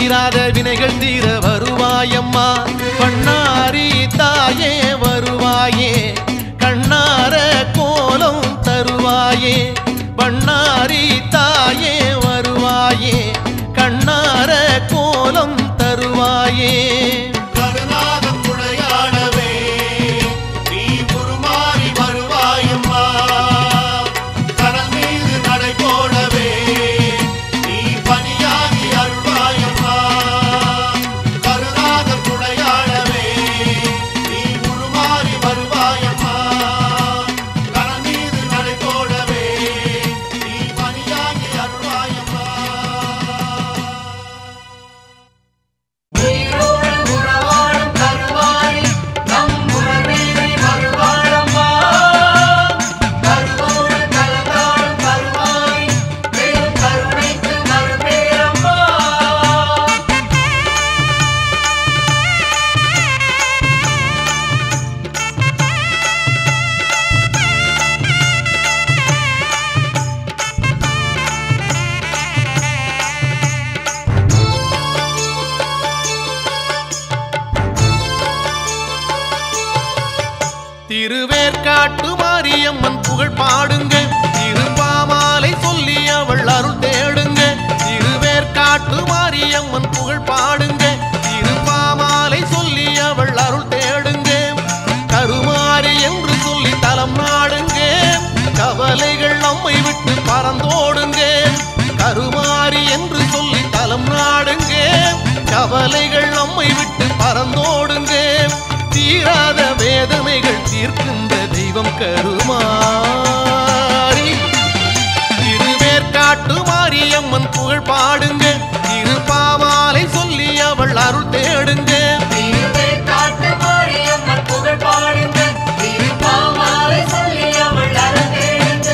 Speaker 1: தீராத வினைகள் தீர வருவாயம்மா பண்ணாரி தாயே வருவாயே கண்ணார கோலம் தருவாயே பண்ணாரி தாயே வருவாயே கண்ணார கோலம் தருவாயே
Speaker 3: கருநாகம் குடையாடவே நீ உருமாறி வருவாயம்மா கடல் மீது நடை போடவே நீ பணியாகி அருள்வாயம்மா கருநாகம் குடையாடவே நீ உருமாறி வருவாயம்மா கடல் மீது நடை போடவே நீ பணியாகி அருள்வாயம்மா
Speaker 2: நீரோடு உறவாடும் கருவாரி நம் உறவினை மறுவாழம்மா கருவோடு கலந்தாடும் கருவாரி பெரும் கருணைக்கு மறுபேரம்மா
Speaker 1: திருவேற்காட்டு மாரியம்மன் புகழ் பாடுங்க திருப்பாமாலை சொல்லி அவள் அருள் தேடுங்க திருவேற்காட்டு மாரியம்மன் புகழ் பாடுங்க திருப்பாமாலை சொல்லி அவள் அருள் தேடுங்க கருமாரி என்று சொல்லி தலம் நாடுங்க கவலைகள் நம்மை விட்டு பறந்தோடுங்க கருமாரி என்று சொல்லி தலம் நாடுங்க கவலைகள் நம்மை விட்டு பறந்தோடுங்க தீராத வேதனைகள் தீர்க்கின்ற தெய்வம் கருமாரி திருவேற்காட்டு மாரியம்மன் புகழ் பாடுங்க திருப்பாமாலை சொல்லி அவள் அருள் தேடுங்க
Speaker 2: திருவே காட்டு மாரியம்மன் புகழ் பாடுங்க திருப்பாமாலை சொல்லி அவள் அரங்கேறுங்க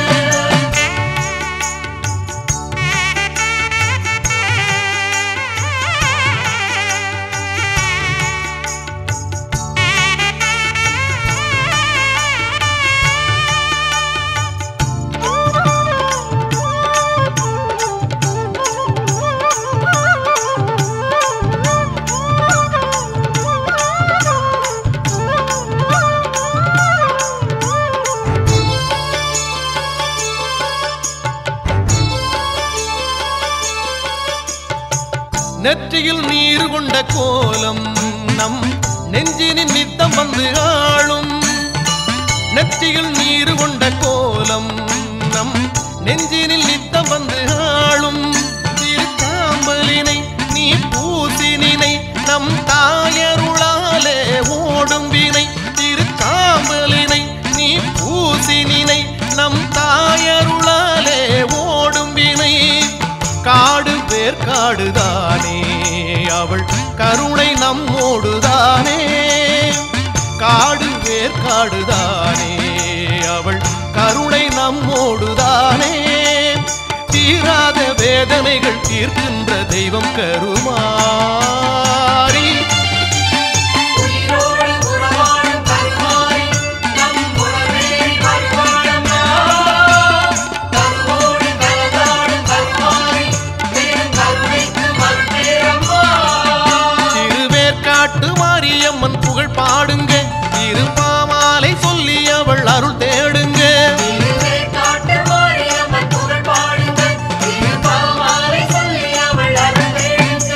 Speaker 1: நெற்றியில் நீர் கொண்ட கோலம் நம் நெஞ்சினின் நித்தம் வந்து ஆளும் நெற்றியில் நீர் கொண்ட கோலம் நம் நெஞ்சினில் நித்தம் வந்து ஆளும் திருக்காம்பலினை நீ பூசினினை நம் தாயருளாலே ஓடும் வினை திருக்காம்பலினை நீ பூசினினை நம் தாயருளாலே ஓடும் வினை காடு வேர்க்காடுதானே அவள் கருணை நம்மோடுதானே காடு வேர்க்காடுதானே அவள் கருணை நம்மோடுதானே தீராத வேதனைகள் தீர்க்கின்ற தெய்வம் கருமாரி
Speaker 2: உயிரோடு உறவாடும் கருமாரி நம் உறவினை மறுவாழம்மா கருவோடு கலந்தாடும் கருமாரி பெரும் கருணைக்கு மறுபேரம்மா
Speaker 1: திருவேற்காட்டு மாரியம்மன் புகழ் பாடுங்க திருப்பாமாலை சொல்லி அவள் அருள் தேடுங்க
Speaker 2: திருவே காட்டு மாரியம்மன் புகழ் பாடுங்க திருப்பாமாலை சொல்லி அவள் அரங்கேறுங்க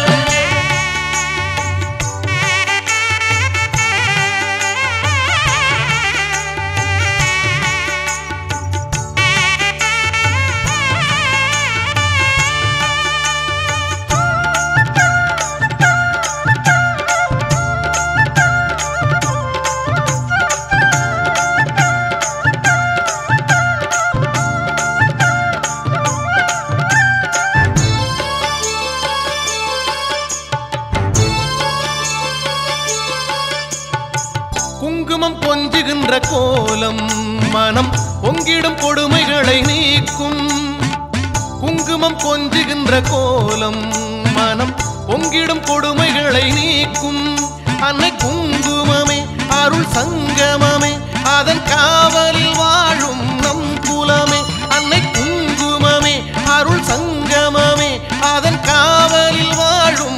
Speaker 1: குங்குமம் கொஞ்சுகின்ற கோலம் மனம் பொங்கிடும் கொடுமைகளை நீக்கும் குங்குமம் கொஞ்சுகின்ற கோலம் மனம் பொங்கிடும் கொடுமைகளை நீக்கும் அன்னை குங்குமமே அருள் சங்கமமே அதன் காவலில் வாழும் நம் குலமே அன்னை குங்குமமே அருள் சங்கமமே அதன் காவலில் வாழும்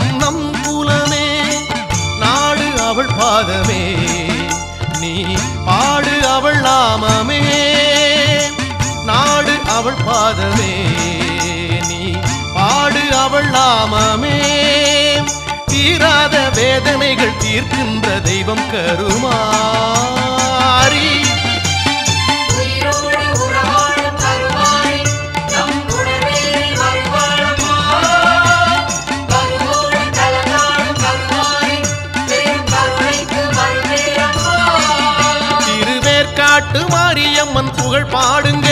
Speaker 1: பாதமே நீ பாடு அவள் நாமமே நாடு அவள் பாதமே நீ பாடு அவள் நாமமே தீராத வேதனைகள் தீர்க்கின்ற தெய்வம் கருமாரி
Speaker 2: உயிரோடு உறவாடும் கருமாரி நம் உணர்வில் வருவாளம்மா கருவோடு கலந்தாடும் கருமாரி பெரும் கருணைக்கு வருவேரம்மா
Speaker 1: திருவேற்காட்டு மாரியம்மன் புகழ் பாடுங்க